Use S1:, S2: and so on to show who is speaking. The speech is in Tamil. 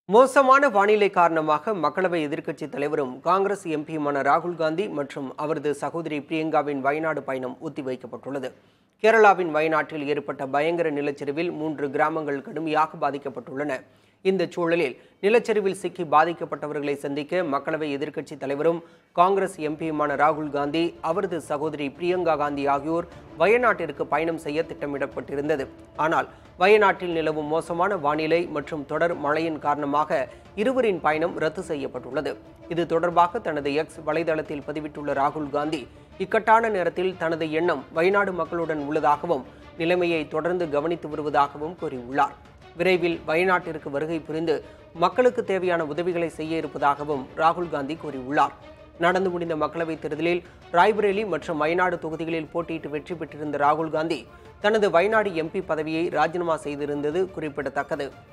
S1: மோசமான வானிலை காரணமாக மக்களவை எதிர்க்கட்சித் தலைவரும் காங்கிரஸ் எம்பியுமான ராகுல் காந்தி மற்றும் அவரது சகோதரி பிரியங்காவின் வயநாடு பயணம் ஒத்திவைக்கப்பட்டுள்ளது கேரளாவின் வயநாட்டில் ஏற்பட்ட பயங்கர நிலச்சரிவில் மூன்று கிராமங்கள் கடுமையாக பாதிக்கப்பட்டுள்ளன இந்த சூழலில் நிலச்சரிவில் சிக்கி பாதிக்கப்பட்டவர்களை சந்திக்க மக்களவை எதிர்க்கட்சித் தலைவரும் காங்கிரஸ் எம்பியுமான ராகுல் காந்தி அவரது சகோதரி பிரியங்கா காந்தி ஆகியோர் வயநாட்டிற்கு பயணம் செய்ய திட்டமிடப்பட்டிருந்தது ஆனால் வயநாட்டில் நிலவும் மோசமான வானிலை மற்றும் தொடர் மழையின் காரணமாக இருவரின் பயணம் ரத்து செய்யப்பட்டுள்ளது இது தொடர்பாக தனது எக்ஸ் வலைதளத்தில் பதிவிட்டுள்ள ராகுல் காந்தி இக்கட்டான நேரத்தில் தனது எண்ணம் வயநாடு மக்களுடன் உள்ளதாகவும் நிலைமையை தொடர்ந்து கவனித்து வருவதாகவும் கூறியுள்ளார் விரைவில் வயநாட்டிற்கு வருகை புரிந்து மக்களுக்கு தேவையான உதவிகளை செய்ய இருப்பதாகவும் ராகுல் காந்தி கூறியுள்ளார் நடந்து முடிந்த மக்களவைத் தேர்தலில் ராய்பரேலி மற்றும் வயநாடு தொகுதிகளில் போட்டியிட்டு வெற்றி பெற்றிருந்த ராகுல் காந்தி தனது வயநாடு எம்பி பதவியை ராஜினாமா செய்திருந்தது குறிப்பிடத்தக்கது